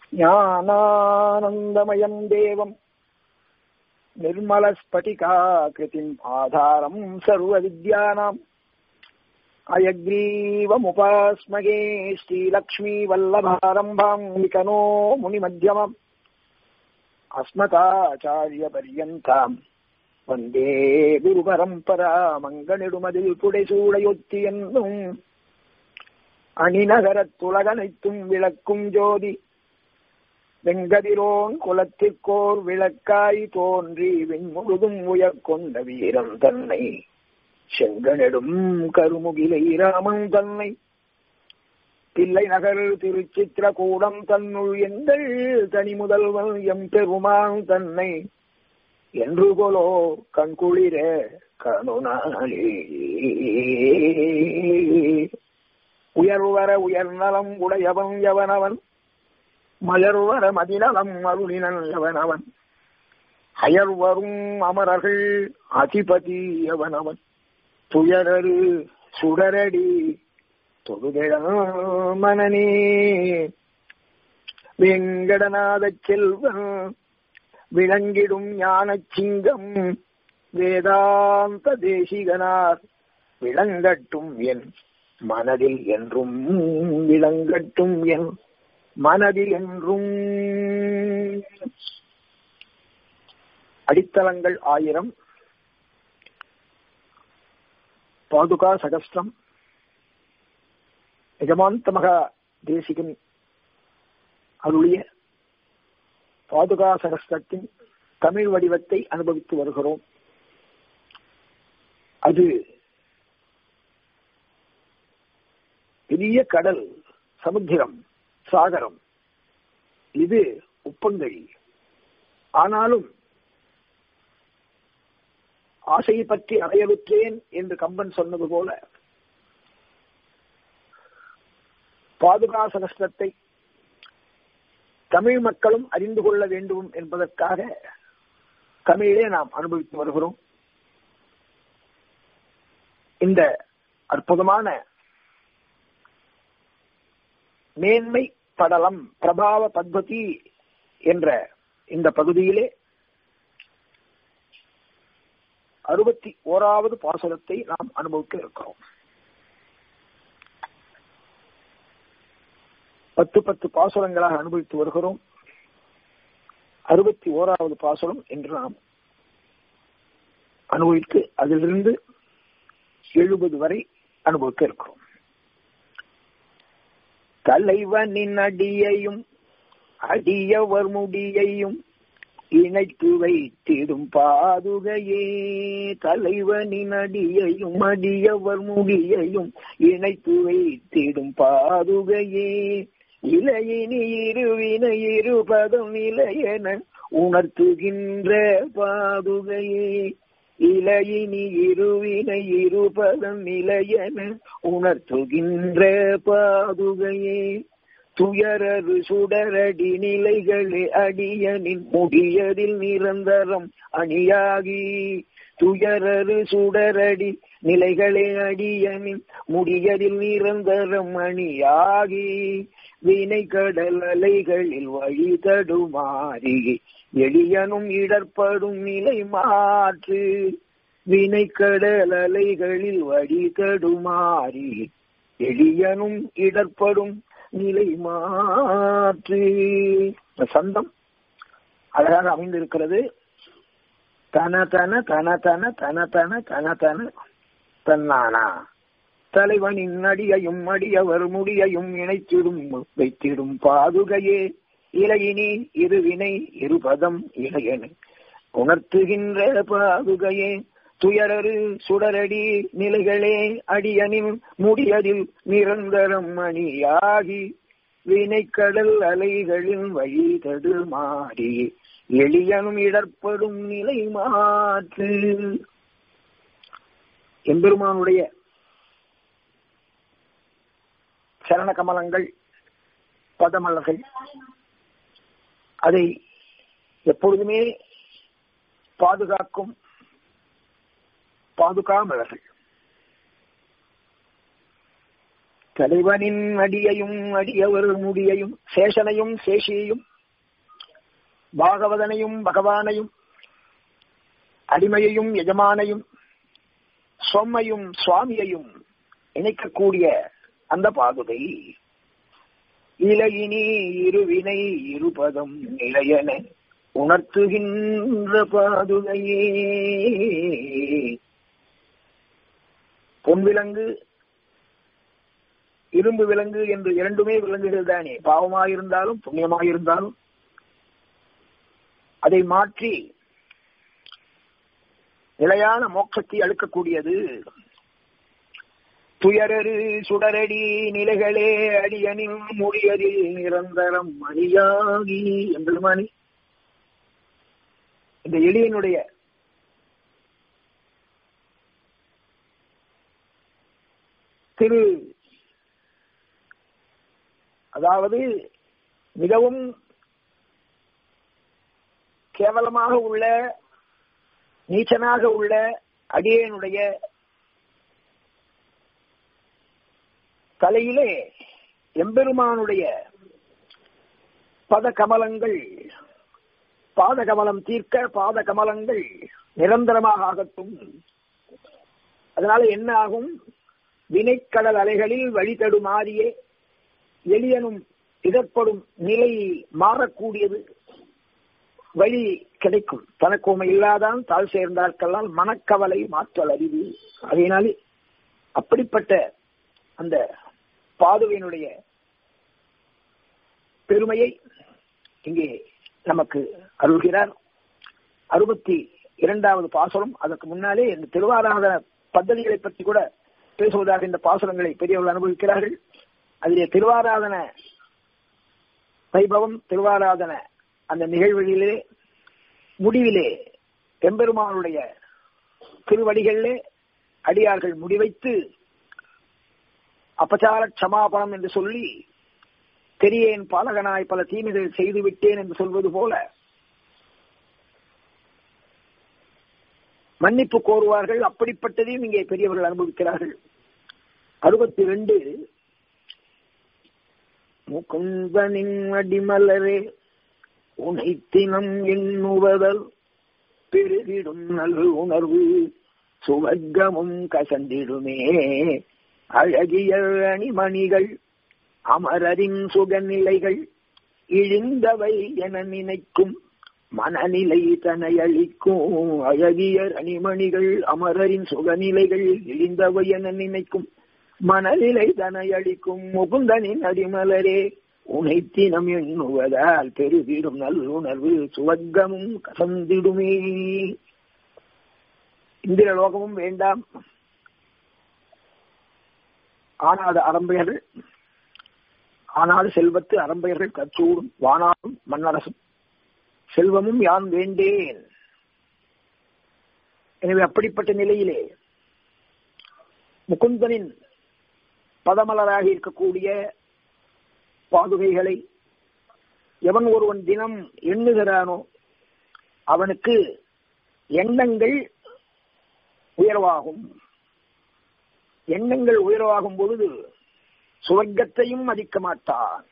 ज्ञानानन्दमयम् देवम् निर्मलस्फटिकाकृतिम् आधारम् सर्वविद्यानाम् अयग्रीवमुपास्मगे श्रीलक्ष्मीवल्लभारम्भाम् विकनो मुनिमध्यमम् अस्मताचार्यपर्यन्ताम् வந்தே குரு பரம்பரா மங்கனிடுமதில் புடைசூடையொத்தி என்னும் அணிநகரத் துலகனைத்தும் விளக்கும் ஜோதி வெங்கதிரோன் குலத்திற்கோர் விளக்காய் தோன்றி விண்முழுதும் உயர்கொண்ட வீரன் தன்னை செங்கனெடும் கருமுகிலை ராமன் தன்னை தில்லை நகர் திருச்சித்திரகூடம் தன்னுள் எங்கள் தனி முதல்வன் எம் பெருமான் தன்னை என்று கொலோ கண்குளிர கணுனாளே உயர்வர உயர்நலம் உடையவன் எவனவன் மயர்வர மதிநலம் அருளினன் எவனவன் அயர்வரும் அமரர்கள் அதிபதி எவனவன் துயரரு சுடரடி தொழுகிழ மனநே வெங்கடநாத செல்வன் விளங்கிடும் ஞான சிங்கம் வேதாந்த தேசிகனார் விளங்கட்டும் என் மனதில் என்றும் விளங்கட்டும் என் மனதில் என்றும் அடித்தளங்கள் ஆயிரம் பாதுகா சகஸ்திரம் எஜமாந்த மகா தேசிகன் அருளிய பாதுகா சகஸ்திரத்தின் தமிழ் வடிவத்தை அனுபவித்து வருகிறோம் அது பெரிய கடல் சமுத்திரம் சாகரம் இது உப்பங்கழி ஆனாலும் ஆசையை பற்றி அடையலுற்றேன் என்று கம்பன் சொன்னது போல பாதுகா சகஸ்திரத்தை தமிழ் மக்களும் அறிந்து கொள்ள வேண்டும் என்பதற்காக தமிழே நாம் அனுபவித்து வருகிறோம் இந்த அற்புதமான மேன்மை படலம் பிரபாவ பத்வதி என்ற இந்த பகுதியிலே அறுபத்தி ஓராவது பாசுரத்தை நாம் அனுபவிக்க இருக்கிறோம் பத்து பத்து பாசுரங்களாக அனுபவித்து வருகிறோம் அறுபத்தி ஓராவது பாசுரம் என்று நாம் அனுபவித்து அதிலிருந்து எழுபது வரை அனுபவிக்க இருக்கிறோம் தலைவனின் அடியையும் அடியவர் முடியையும் இணைத்து வைத்திடும் பாதுகையே தலைவனின் அடியையும் அடியவர் முடியையும் இணைத்து வைத்திடும் பாதுகையே இலையினி இருவினை இருபதம் இலையென உணர்த்துகின்ற பாதுகையே இலையினி இருவினை இருபதம் நிலையென உணர்த்துகின்ற பாதுகையே துயரரு சுடரடி நிலைகளே அடியனின் முடியதில் நிரந்தரம் அணியாகி துயரரு சுடரடி நிலைகளே அடியனின் முடியதில் நிரந்தரம் அணியாகி வினை கடல் அலைகளில் வழி தடுமாறி எளியனும் இடர்படும் நிலை மாற்று வினை கடல் அலைகளில் வழி தடுமாறி எளியனும் இடர்படும் நிலை மாற்று சந்தம் அழகாக அமைந்திருக்கிறது தன தன தன தன தன தன தன தன தன்னானா தலைவனின் அடியையும் அடியவர் முடியையும் இணைத்திடும் வைத்திடும் பாதுகையே இலையினி இருவினை இருபதம் இளையனு உணர்த்துகின்ற பாதுகையே துயரரு சுடரடி நிலைகளே அடியனின் முடியதில் நிரந்தரம் மணியாகி வினைக்கடல் அலைகளின் வழி தடுமாறி எளியனும் இடர்படும் நிலை மாற்று எம்பெருமானுடைய சரண கமலங்கள் பதமலர்கள் அதை எப்பொழுதுமே பாதுகாக்கும் பாதுகா மலர்கள் தலைவனின் அடியையும் அடியவர் முடியையும் சேஷனையும் சேஷியையும் பாகவதனையும் பகவானையும் அடிமையையும் எஜமானையும் சொம்மையும் சுவாமியையும் இணைக்கக்கூடிய அந்த பாதுகை இலையினி இருவினை இருபதம் நிலையன உணர்த்துகின்ற பாதுகையே பொன் விலங்கு இரும்பு விலங்கு என்று இரண்டுமே விலங்குகள் தானே பாவமாயிருந்தாலும் புண்ணியமாயிருந்தாலும் அதை மாற்றி நிலையான மோட்சத்தை அழுக்கக்கூடியது துயரரு சுடரடி நிலைகளே அடியனில் முடியதில் நிரந்தரம் அறியாகி எம்பெருமானி இந்த எளியனுடைய திரு அதாவது மிகவும் கேவலமாக உள்ள நீச்சனாக உள்ள அடியனுடைய தலையிலே எம்பெருமானுடைய பத கமலங்கள் பாத கமலம் தீர்க்க பாத கமலங்கள் நிரந்தரமாக ஆகட்டும் அதனால என்ன ஆகும் வினைக்கடல் அலைகளில் வழிதடு மாறியே எளியனும் இதற்படும் நிலை மாறக்கூடியது வழி கிடைக்கும் தனக்குமை இல்லாதான் தாழ் சேர்ந்தார்க்கெல்லாம் மனக்கவலை மாற்றல் அறிவு அதனாலே அப்படிப்பட்ட அந்த பாதுவையினுடைய பெருமையை இங்கே நமக்கு அருள்கிறார் அறுபத்தி இரண்டாவது பாசனம் அதற்கு முன்னாலே இந்த திருவாராதன பദ്ധதிகளை பற்றி கூட பேசுவதாக இந்த பாசனங்களை பெரியவர்கள் அனுபவிக்கிறார்கள் அதிலே திருவாராதன வைபவம் திருவாராதன அந்த நிகழ்வுகளிலே முடிவிலே எம்பெருமானுடைய திருவடிகளிலே அடியார்கள் முடிவைத்து அபச்சார க்ஷமாபணம் என்று சொல்லி தெரியேன் பாலகனாய் பல தீமைகள் செய்து விட்டேன் என்று சொல்வது போல மன்னிப்பு கோருவார்கள் அப்படிப்பட்டதையும் இங்கே பெரியவர்கள் அனுபவிக்கிறார்கள் அறுபத்தி ரெண்டு முகுந்தனின் அடிமலரே உனைத்தினம் எண்ணுவதல் பெருகிடும் நல் உணர்வு சுவர்க்கமும் கசந்திடுமே அழகிய அணிமணிகள் அமரரின் சுகநிலைகள் இழிந்தவை என நினைக்கும் மனநிலை தனை அளிக்கும் அழகிய அணிமணிகள் அமரரின் சுகநிலைகள் இழிந்தவை என நினைக்கும் மனநிலை தனை அளிக்கும் முகுந்தனின் அடிமலரே உனைத்தினம் எண்ணுவதால் பெருகிடும் நல்லுணர்வு சுவர்க்கமும் கசந்திடுமே இந்திர லோகமும் வேண்டாம் ஆனாத அரம்பையர்கள் ஆனால் செல்வத்து அரம்பையர்கள் கச்சூடும் வானாலும் மன்னரசும் செல்வமும் யான் வேண்டேன் எனவே அப்படிப்பட்ட நிலையிலே முகுந்தனின் பதமலராக இருக்கக்கூடிய பாதுகைகளை எவன் ஒருவன் தினம் எண்ணுகிறானோ அவனுக்கு எண்ணங்கள் உயர்வாகும் எண்ணங்கள் உயர்வாகும் பொழுது சுவர்க்கத்தையும் மதிக்க மாட்டான்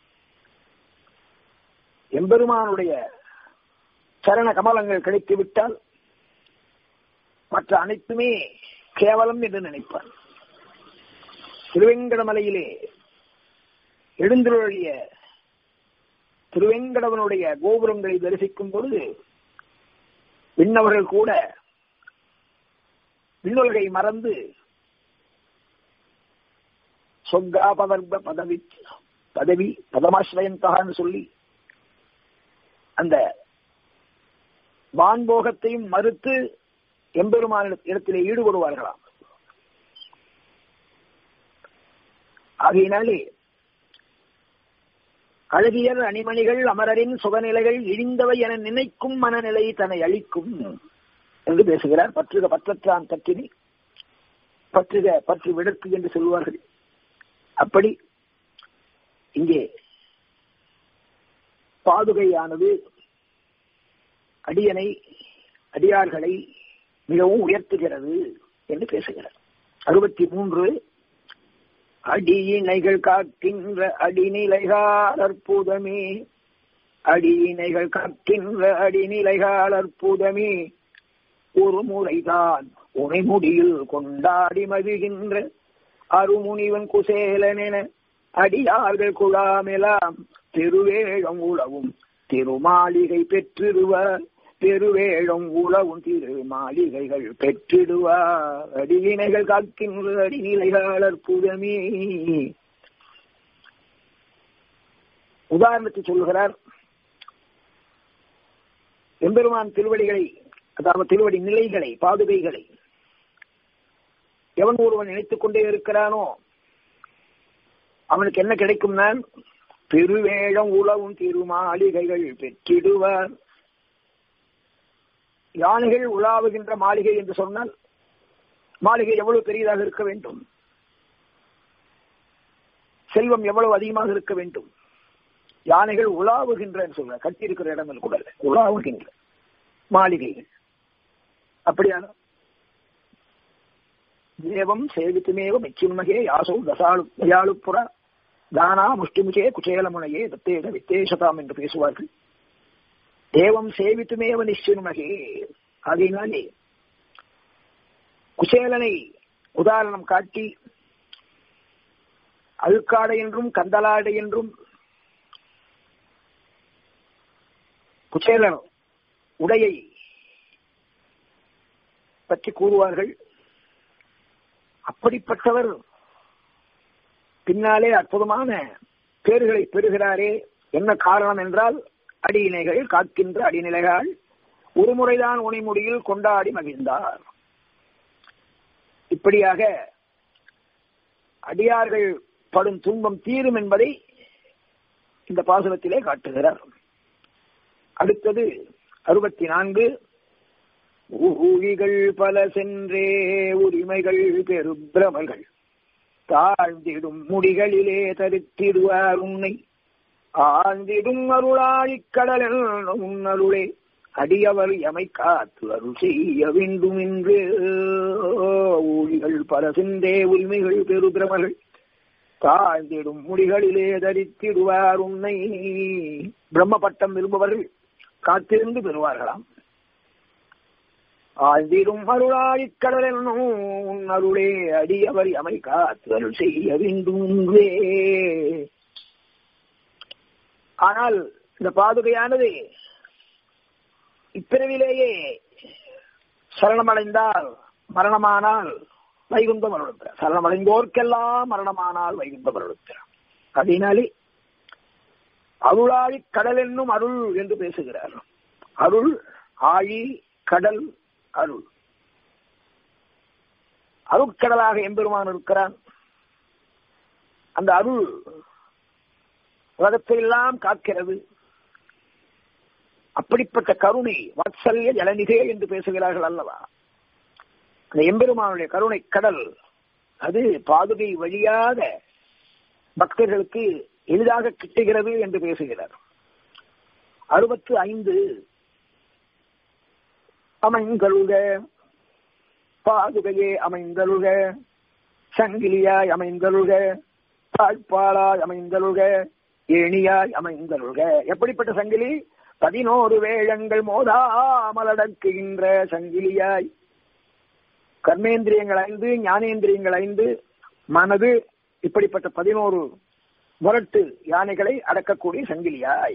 எம்பெருமானுடைய சரண கமலங்கள் கிடைத்துவிட்டால் மற்ற அனைத்துமே கேவலம் என்று நினைப்பான் திருவெங்கடமலையிலே எழுந்துள்ள திருவெங்கடவனுடைய கோபுரங்களை தரிசிக்கும் பொழுது விண்ணவர்கள் கூட விண்ணுலகை மறந்து சொர்க்கா பதர்ப பதவி பதவி பதமாசிரயந்தகான்னு சொல்லி அந்த வான்போகத்தையும் மறுத்து எம்பெருமான இடத்திலே ஈடுபடுவார்களாம் ஆகையினாலே அழகியர் அணிமணிகள் அமரரின் சுகநிலைகள் இழிந்தவை என நினைக்கும் மனநிலை தன்னை அளிக்கும் என்று பேசுகிறார் பற்றுக பற்றற்றான் பற்றினி பற்றுக பற்று விடற்கு என்று சொல்வார்கள் அப்படி இங்கே பாதுகையானது அடியனை அடியார்களை மிகவும் உயர்த்துகிறது என்று பேசுகிறார் அறுபத்தி மூன்று அடியினைகள் காக்கின்ற அடிநிலைகால் அற்புதமே அடியினைகள் காக்கின்ற அடிநிலைகால் அற்புதமே ஒரு முறைதான் உனைமுடியில் கொண்டாடி மகிழ்கின்ற அருமுனிவன் குசேலனென அடியார்கள் குழாமெலாம் திருவேழம் உழவும் திருமாளிகை பெற்றிடுவார் பெருவேழம் உழவும் திரு மாளிகைகள் பெற்றிடுவார் அடியினைகள் காக்கின்ற அடிநிலைகள் அற்புதமே உதாரணத்தை சொல்லுகிறார் எம்பெருமான் திருவடிகளை அதாவது திருவடி நிலைகளை பாதுகைகளை எவன் ஒருவன் நினைத்துக் கொண்டே இருக்கிறானோ அவனுக்கு என்ன கிடைக்கும் நான் பெருவேழம் உழவும் திருமாளிகைகள் பெற்றிடுவார் யானைகள் உலாவுகின்ற மாளிகை என்று சொன்னால் மாளிகை எவ்வளவு பெரியதாக இருக்க வேண்டும் செல்வம் எவ்வளவு அதிகமாக இருக்க வேண்டும் யானைகள் உலாவுகின்ற சொல்ற கட்டி இருக்கிற இடங்கள் கூட உலாவுகின்ற மாளிகைகள் அப்படியான தேவம் சேவித்துமேவ மெச்சின்மகே யாசோ தசாலு தயாளுப்புற தானா முஷ்டிமுச்சே குச்சேலமுனையே தத்தேத வித்தேசதாம் என்று பேசுவார்கள் தேவம் சேவித்துமேவ நிச்சின்மகே அதனாலே குச்சேலனை உதாரணம் காட்டி அழுக்காடை என்றும் கந்தலாடை என்றும் குச்சேலன் உடையை பற்றி கூறுவார்கள் அப்படிப்பட்டவர் பின்னாலே அற்புதமான பேர்களை பெறுகிறாரே என்ன காரணம் என்றால் அடியினைகள் காக்கின்ற அடிநிலைகள் ஒரு முறைதான் உனைமுடியில் கொண்டாடி மகிழ்ந்தார் இப்படியாக அடியார்கள் படும் துன்பம் தீரும் என்பதை இந்த பாசனத்திலே காட்டுகிறார் அடுத்தது அறுபத்தி நான்கு ஊழிகள் பல சென்றே உரிமைகள் பெருபிரமர்கள் தாழ்ந்திடும் முடிகளிலே தரித்திடுவார் உன்னை ஆழ்ந்திடும் அருளாழிக் கடலில் உன்னருளே அடியவர் எமை காத்து அருள் செய்ய வேண்டும் என்று ஊழிகள் பல சென்றே உரிமைகள் பெருபிரமர்கள் தாழ்ந்திடும் முடிகளிலே தரித்திடுவார் உன்னை பிரம்ம பட்டம் விரும்புவர்கள் காத்திருந்து பெறுவார்களாம் ஆழ்ந்திடும் அருளாழிக் கடலில் உன் அருளே அடியவர் எமை காத்து அருள் செய்ய வேண்டும் ஆனால் இந்த பாதுகையானது இப்பிறவிலேயே சரணமடைந்தால் மரணமானால் வைகுந்தம் அருளுத்தார் சரணமடைந்தோர்க்கெல்லாம் மரணமானால் வைகுந்தம் அருளுத்தார் அதனாலே அருளாழி கடல் என்னும் அருள் என்று பேசுகிறார் அருள் ஆழி கடல் அருள் அருட்கடலாக எம்பெருமான் இருக்கிறான் அந்த அருள் உலகத்தை எல்லாம் காக்கிறது அப்படிப்பட்ட கருணை வாத்சல்ய ஜலநிதே என்று பேசுகிறார்கள் அல்லவா அந்த எம்பெருமானுடைய கருணை கடல் அது பாதுகை வழியாக பக்தர்களுக்கு எளிதாக கிட்டுகிறது என்று பேசுகிறார் அறுபத்து ஐந்து அமைந்தருக பாதுகையே அமைந்தருக சங்கிலியாய் அமைந்தருக தாழ்பாளாய் அமைந்தருக ஏணியாய் அமைந்தருக எப்படிப்பட்ட சங்கிலி பதினோரு வேழங்கள் மோதாமலடக்குகின்ற சங்கிலியாய் கர்மேந்திரியங்கள் ஐந்து ஞானேந்திரியங்கள் ஐந்து மனது இப்படிப்பட்ட பதினோரு முரட்டு யானைகளை அடக்கக்கூடிய சங்கிலியாய்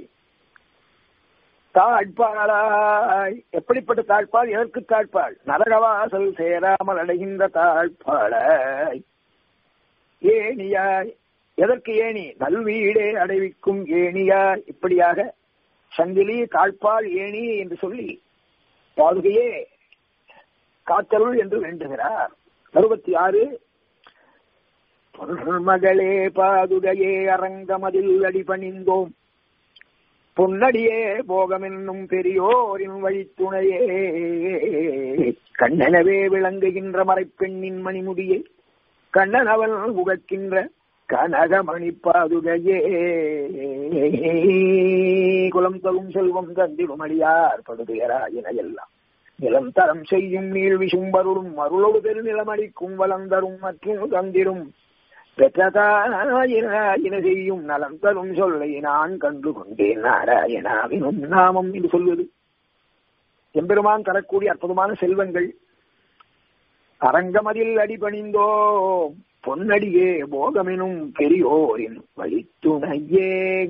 தாழ்பாளாய் எப்படிப்பட்ட தாழ்பாள் எதற்கு தாழ்பாள் நரகவாசல் சேராமல் அடைகின்ற தாழ்பாளாய் ஏணியாய் எதற்கு ஏணி நல்வீடே அடைவிக்கும் ஏணியாய் இப்படியாக சங்கிலி தாழ்பாள் ஏணி என்று சொல்லி பாதுகையே காத்தருள் என்று வேண்டுகிறார் அறுபத்தி ஆறு மகளே பாதுகையே அரங்கமதில் அடிபணிந்தோம் பொன்னடியே போகமென்னும் பெரியோரின் வழித்துணையே கண்ணனவே விளங்குகின்ற மறைப்பெண்ணின் மணிமுடியே கண்ணனவன் உகக்கின்ற கனகமணி பாதுகையே குலம் தரும் செல்வம் தந்திடும் அடியார் படுதுயராயின எல்லாம் நிலம் தரம் செய்யும் நீள் விஷும்பருளும் அருளோடு பெருநிலமடிக்கும் வளம் தரும் மற்றும் தந்திடும் பெற்றதாயின செய்யும் நலம் தரும் சொல்லை நான் கண்டு கொண்டேன் நாராயணாவின் நாமம் என்று சொல்வது எம்பெருமான் தரக்கூடிய அற்புதமான செல்வங்கள் அரங்கமதில் அடிபணிந்தோ பொன்னடியே போகமெனும் பெரியோரின் வழித்துணையே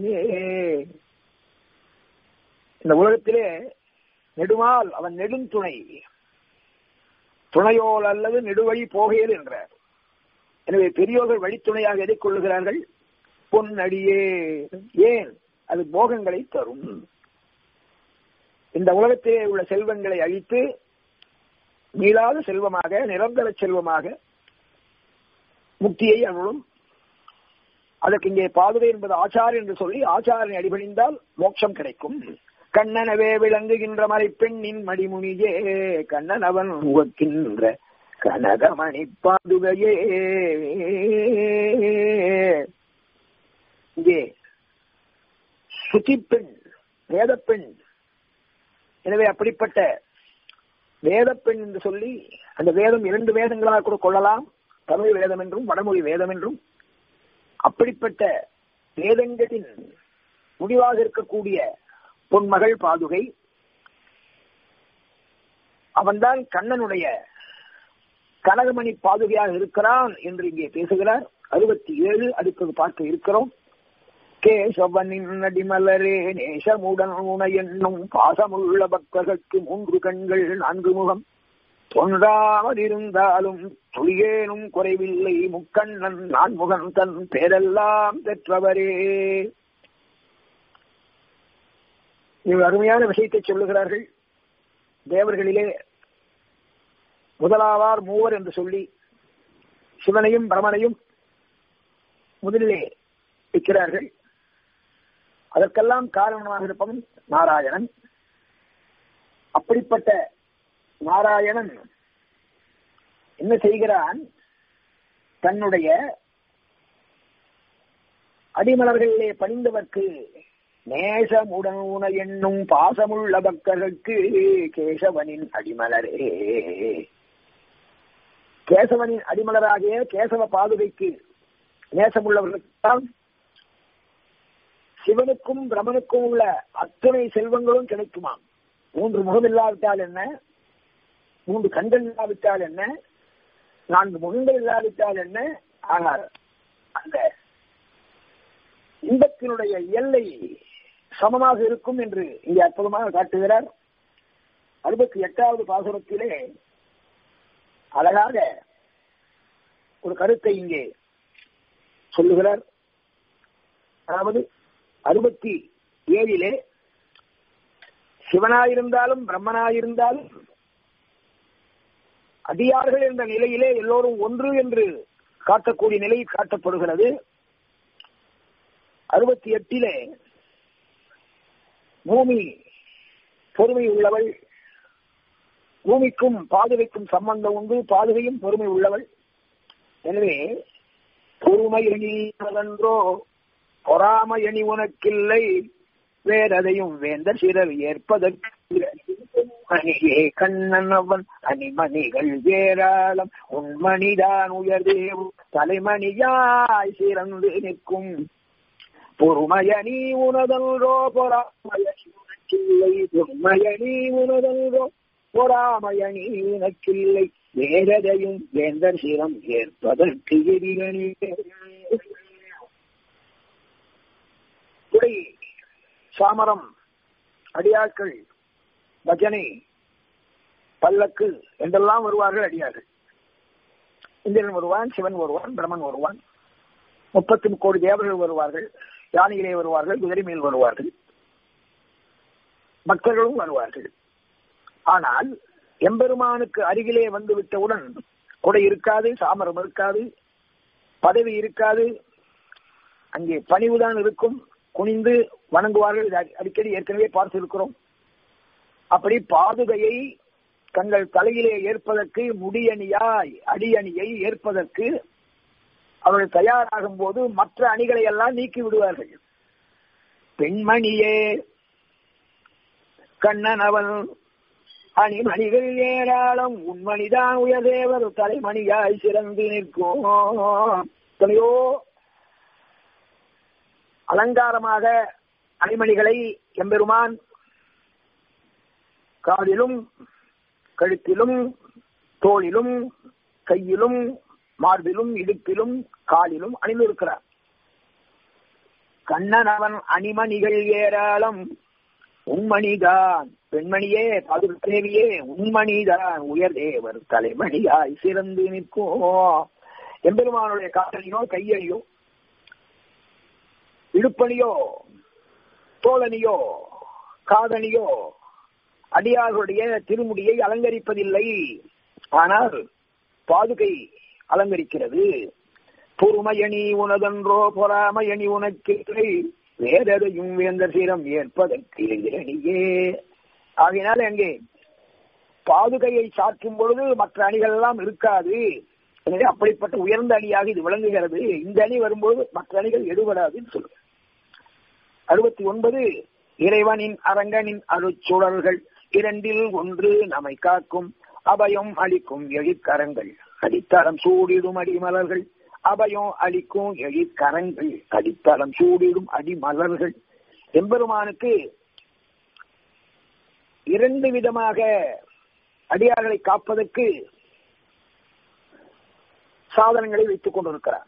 இந்த உலகத்திலே நெடுமால் அவன் நெடுந்துணை துணையோல் அல்லது நெடுவழி போகையல் என்றார் எனவே பெரியோர்கள் வழித்துணையாக எதை கொள்ளுகிறார்கள் பொன்னடியே ஏன் அது போகங்களை தரும் இந்த உலகத்திலே உள்ள செல்வங்களை அழித்து மீளாத செல்வமாக நிரந்தர செல்வமாக முக்தியை அருளும் அதற்கு இங்கே பாதுகை என்பது ஆச்சார் என்று சொல்லி ஆச்சாரனை அடிபணிந்தால் மோட்சம் கிடைக்கும் கண்ணனவே விளங்குகின்ற மறைப்பெண்ணின் மடிமுனியே கண்ணன் அவன் முகக்கின்ற கனகமணி பாதுகையே இங்கே சுத்திப்பெண் வேதப்பெண் எனவே அப்படிப்பட்ட வேதப்பெண் என்று சொல்லி அந்த வேதம் இரண்டு வேதங்களாக கூட கொள்ளலாம் தமிழ் வேதம் என்றும் வடமொழி வேதம் என்றும் அப்படிப்பட்ட வேதங்களின் முடிவாக இருக்கக்கூடிய பொன்மகள் பாதுகை அவன்தான் கண்ணனுடைய கனகமணி பாதுகையாக இருக்கிறான் என்று இங்கே பேசுகிறார் அறுபத்தி ஏழு அடுத்தது பார்க்க இருக்கிறோம் கேசவனின் நடிமலரே நேசமுடன் உண என்னும் பாசமுள்ள பக்தர்களுக்கு மூன்று கண்கள் நான்கு முகம் தோன்றாமல் இருந்தாலும் துளியேனும் குறைவில்லை முக்கண்ணன் நான்முகன் தன் பேரெல்லாம் பெற்றவரே இவர் அருமையான விஷயத்தை சொல்லுகிறார்கள் தேவர்களிலே முதலாவார் மூவர் என்று சொல்லி சிவனையும் பிரமனையும் முதலிலே வைக்கிறார்கள் அதற்கெல்லாம் காரணமாக இருப்பவன் நாராயணன் அப்படிப்பட்ட நாராயணன் என்ன செய்கிறான் தன்னுடைய அடிமலர்களிலே பணிந்தவர்க்கு நேசமுடன் உண என்னும் பாசமுள்ள பக்தர்களுக்கு கேசவனின் அடிமலரே கேசவனின் அடிமலராகிய கேசவ பாதுகைக்கு நேசமுள்ளவர்களுக்கு சிவனுக்கும் பிரமனுக்கும் உள்ள அத்தனை செல்வங்களும் கிடைக்குமாம் மூன்று முகம் இல்லாவிட்டால் என்ன மூன்று கண்கள் இல்லாவிட்டால் என்ன நான்கு முகங்கள் இல்லாவிட்டால் என்ன ஆனால் அந்த இன்பத்தினுடைய எல்லை சமமாக இருக்கும் என்று இங்கே அற்புதமாக காட்டுகிறார் அறுபத்தி எட்டாவது பாசுரத்திலே அழகாக ஒரு கருத்தை இங்கே சொல்லுகிறார் அதாவது அறுபத்தி ஏழிலே சிவனாயிருந்தாலும் பிரம்மனாயிருந்தாலும் அடியார்கள் என்ற நிலையிலே எல்லோரும் ஒன்று என்று காட்டக்கூடிய நிலை காட்டப்படுகிறது அறுபத்தி எட்டிலே பூமி பொறுமை உள்ளவள் பூமிக்கும் பாதுகைக்கும் சம்பந்தம் உண்டு பாதுகையும் பொறுமை உள்ளவள் எனவே பொறுமையணின்றோ பொறாமையணி உனக்கில்லை வேறதையும் வேந்தர் சிறர் ஏற்பதற்கு மணியே கண்ணன் அவன் அணிமணிகள் ஏராளம் உண்மணிதான் உயர்தேவு தலைமணியாய் சிறந்து நிற்கும் பொறுமையணி உனதல்ரோ பொறாமையணி உனக்கில்லை பொறுமையணி உனதல்ரோ பொறாமையணி உனக்கில்லை வேறதையும் வேந்தர் சிரம் ஏற்பதற்கு எதிரணி குடை சாமரம் அடியாட்கள் பஜனை பல்லக்கு என்றெல்லாம் வருவார்கள் அடியார்கள் இந்திரன் வருவான் சிவன் வருவான் பிரம்மன் வருவான் முப்பத்தி கோடி தேவர்கள் வருவார்கள் யானையிலே வருவார்கள் குதிரை மேல் வருவார்கள் பக்தர்களும் வருவார்கள் ஆனால் எம்பெருமானுக்கு அருகிலே வந்து விட்டவுடன் கொடை இருக்காது சாமரம் இருக்காது பதவி இருக்காது அங்கே பணிவுதான் இருக்கும் குனிந்து வணங்குவார்கள் அடிக்கடி ஏற்கனவே பார்த்திருக்கிறோம் அப்படி பாதுகையை தங்கள் தலையிலே ஏற்பதற்கு முடியணியாய் அடியணியை ஏற்பதற்கு அவர்கள் தயாராகும் போது மற்ற அணிகளை எல்லாம் நீக்கி விடுவார்கள் பெண்மணியே கண்ணன் அவன் அணிமணிகள் ஏராளம் உண்மணிதான் உயர்தேவர் தலைமணியாய் சிறந்து நிற்கும் எத்தனையோ அலங்காரமாக அணிமணிகளை எம்பெருமான் காதிலும் கழுத்திலும் தோளிலும் கையிலும் மார்பிலும் இடுப்பிலும் காலிலும் அணிந்திருக்கிறார் கண்ணன் அவன் அணிமணிகள் ஏராளம் உண்மணிதான் பெண்மணியே பாதுகாத்தேவியே உண்மணிதான் உயர் தேவர் தலைமணியாய் சிறந்து நிற்கும் எம்பெருமானுடைய காலனியோ கையணியோ இடுப்பணியோ தோழனியோ காதணியோ அடியார்களுடைய திருமுடியை அலங்கரிப்பதில்லை ஆனால் பாதுகை அலங்கரிக்கிறது பொறுமையணி உனதன்றோ பொறாமையணி உனக்கில்லை வேததையும் வேந்தர் சீரம் ஏற்பதற்கு எதிரணியே ஆகையினால் அங்கே பாதுகையை சாற்றும் பொழுது மற்ற அணிகள் எல்லாம் இருக்காது எனவே அப்படிப்பட்ட உயர்ந்த அணியாக இது விளங்குகிறது இந்த அணி வரும்போது மற்ற அணிகள் எடுபடாதுன்னு சொல்லுங்க அறுபத்தி ஒன்பது இறைவனின் அரங்கனின் அருச்சுடர்கள் இரண்டில் ஒன்று நம்மை காக்கும் அபயம் அளிக்கும் எழிற்கரங்கள் அடித்தளம் சூடிடும் அடிமலர்கள் அபயம் அளிக்கும் எழிற்கரங்கள் அடித்தளம் சூடிடும் அடிமலர்கள் எம்பெருமானுக்கு இரண்டு விதமாக அடியார்களை காப்பதற்கு சாதனங்களை வைத்துக் கொண்டிருக்கிறார்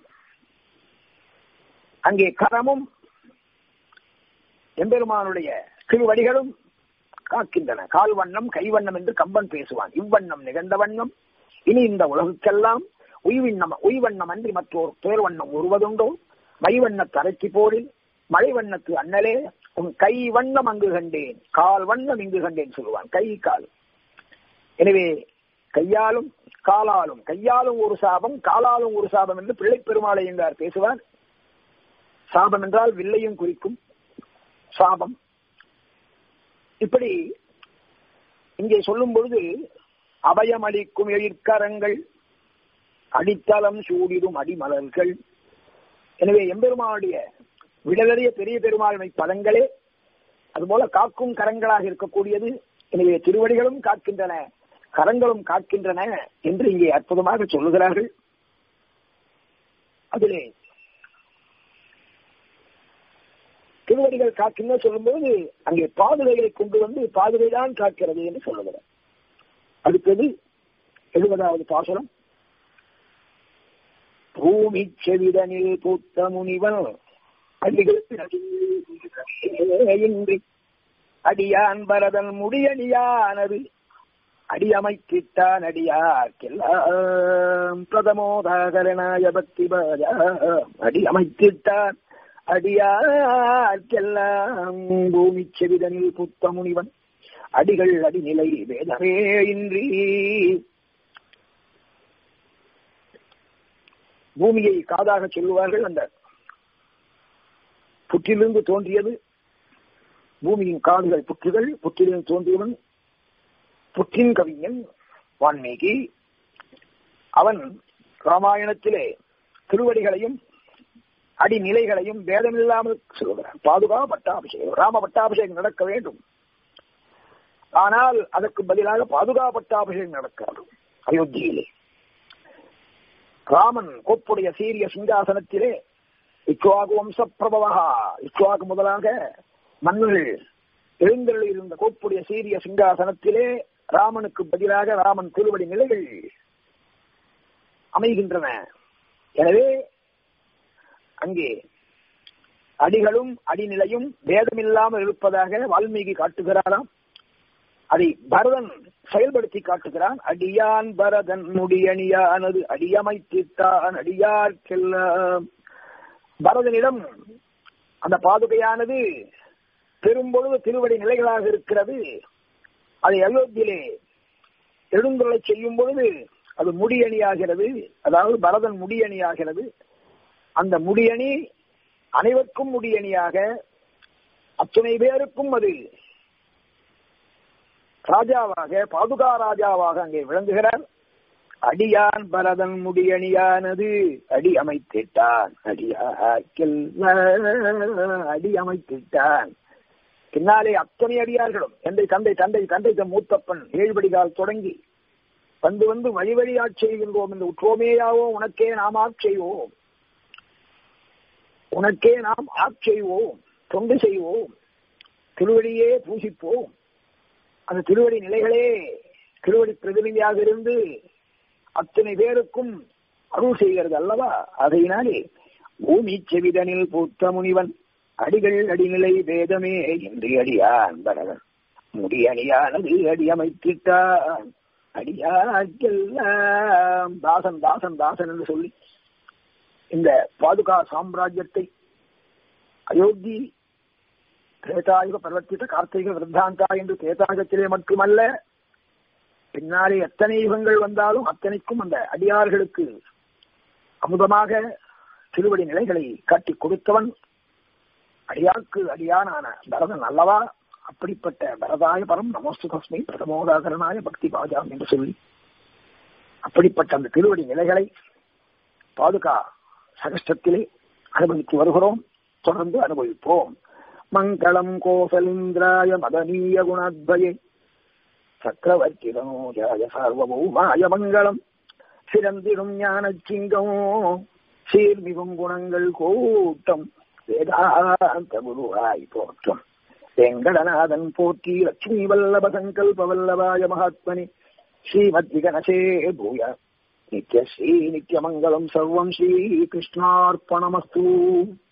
அங்கே கரமும் எம்பெருமானுடைய திருவடிகளும் காக்கின்றன கால் வண்ணம் கைவண்ணம் என்று கம்பன் பேசுவான் இவ்வண்ணம் நிகழ்ந்த வண்ணம் இனி இந்த உலகுக்கெல்லாம் உய்விண்ணம் உய்வண்ணம் அன்றி மற்றோர் பேர்வண்ணம் உருவதுண்டோ மைவண்ண தரைக்கு போரில் மழை வண்ணத்து அண்ணலே உன் கை வண்ணம் அங்கு கண்டேன் கால் வண்ணம் இங்கு கண்டேன் சொல்லுவான் கை கால் எனவே கையாலும் காலாலும் கையாலும் ஒரு சாபம் காலாலும் ஒரு சாபம் என்று பிள்ளை பெருமாளை என்றார் பேசுவார் சாபம் என்றால் வில்லையும் குறிக்கும் சாபம் இப்படி இங்கே சொல்லும் பொழுது அபயம் அளிக்கும் எழிற்கரங்கள் அடித்தளம் சூடிடும் அடிமலர்கள் எனவே எம்பெருமானுடைய விடலறிய பெரிய பெருமாள்மை பதங்களே அதுபோல காக்கும் கரங்களாக இருக்கக்கூடியது எனவே திருவடிகளும் காக்கின்றன கரங்களும் காக்கின்றன என்று இங்கே அற்புதமாக சொல்லுகிறார்கள் அதிலே திருவடிகள் காக்கின்ற சொல்லும்போது அங்கே பாதுகைகளை கொண்டு வந்து பாதுகை தான் காக்கிறது என்று சொல்லுகிறார் அடுத்தது எழுபதாவது பாசனம் பூமி செவிதனில் பூத்த முனிவன் அடிகள் அடியான் பரதன் முடியடியானது அடியமைத்திட்டான் அடியார்க்கெல்லாம் பிரதமோதாகரனாய பக்தி பாஜா அடியமைத்திட்டான் அடியார்க்கெல்லாம் பூமி செவிதனில் புத்த முனிவன் அடிகள் அடிநிலை வேதமே இன்றி பூமியை காதாக சொல்லுவார்கள் அந்த புற்றிலிருந்து தோன்றியது பூமியின் காடுகள் புற்றுகள் புற்றிலிருந்து தோன்றியவன் புற்றின் கவிஞன் வான்மீகி அவன் ராமாயணத்திலே திருவடிகளையும் அடிநிலைகளையும் பேதமில்லாமல் சொல்லுகிறான் பாதுகா பட்டாபிஷேகம் ராம பட்டாபிஷேகம் நடக்க வேண்டும் ஆனால் அதற்கு பதிலாக பாதுகா பட்டாபிஷேகம் நடக்காது அயோத்தியிலே ராமன் கோப்புடைய சீரிய சிங்காசனத்திலே இச்சுவாகு வம்ச பிரபவகா இச்சுவாகு முதலாக மன்னர்கள் எழுந்தருள் இருந்த கோப்புடைய சீரிய சிங்காசனத்திலே ராமனுக்கு பதிலாக ராமன் திருவடி நிலைகள் அமைகின்றன எனவே அங்கே அடிகளும் அடிநிலையும் வேதமில்லாமல் இருப்பதாக வால்மீகி காட்டுகிறாராம் அதை பரதன் செயல்படுத்தி காட்டுகிறான் அடியான் பரதன் முடியணியானது அடியமைத்திட்டான் அடியார்க்கெல்லாம் பரதனிடம் அந்த பாதுகையானது பெரும்பொழுது திருவடி நிலைகளாக இருக்கிறது அதை அயோத்தியிலே எழுந்துள்ளை செய்யும் பொழுது அது முடியணியாகிறது அதாவது பரதன் முடியணியாகிறது அந்த முடியணி அனைவருக்கும் முடியணியாக அத்துணை பேருக்கும் அது ராஜாவாக பாதுகா ராஜாவாக அங்கே விளங்குகிறார் அடியான் பரதன் முடியணியானது அடி அமைத்திட்டான் அடியாக்கில் அடி அமைத்திட்டான் பின்னாலே அத்தனை அடியார்களும் எந்தை தந்தை தந்தை தந்தை மூத்தப்பன் ஏழுபடிகால் தொடங்கி வந்து வந்து வழி வழியாட் செய்கின்றோம் என்று உற்றோமேயாவோ உனக்கே நாமாக் செய்வோம் உனக்கே நாம் ஆட்செய்வோம் தொண்டு செய்வோம் திருவடியே பூசிப்போம் அந்த திருவடி நிலைகளே திருவடி பிரதிநிதியாக இருந்து அத்தனை பேருக்கும் அருள் செய்கிறது அல்லவா அதையினாலே பூமி செவிதனில் பூத்த முனிவன் அடிகள் அடிநிலை வேதமே என்று அடியான் பரவன் முடியணியானது அடியமைத்திட்டான் அடியாக்கெல்லாம் தாசன் தாசன் தாசன் என்று சொல்லி இந்த பாதுகா சாம்ராஜ்யத்தை அயோத்தி திரேதாயுக பர்வத்திட்ட கார்த்திக விருத்தாந்தா என்று திரேதாயுகத்திலே மட்டுமல்ல பின்னாலே எத்தனை யுகங்கள் வந்தாலும் அத்தனைக்கும் அந்த அடியார்களுக்கு அமுதமாக திருவடி நிலைகளை காட்டி கொடுத்தவன் அடியாக்கு அடியானான பரதன் அல்லவா அப்படிப்பட்ட பரதாய பரம் நமஸ்து தஸ்மை பிரதமோதாகரனாய பக்தி பாஜாம் என்று சொல்லி அப்படிப்பட்ட அந்த திருவடி நிலைகளை பாதுகா சகஷ்டத்திலே அனுபவித்து வருகிறோம் தொடர்ந்து அனுபவிப்போம் மங்களம் கோசலிந்திராய மதனீய குணத்வயே சக்கரவர்த்தி தனோஜாய சார்வபௌமாய மங்களம் சிறந்திடும் ஞான சிங்கம் சீர்மிகும் குணங்கள் கூட்டம் வேதாந்த குருவாய் போற்றும் வெங்கடநாதன் போற்றி லட்சுமி வல்லப சங்கல்ப வல்லபாய மகாத்மனி ஸ்ரீமத் விகனசே பூய நித்ய ஸ்ரீ நித்யமங்கலம் சர்வம் ஸ்ரீ கிருஷ்ணார்ப்பணமஸ்து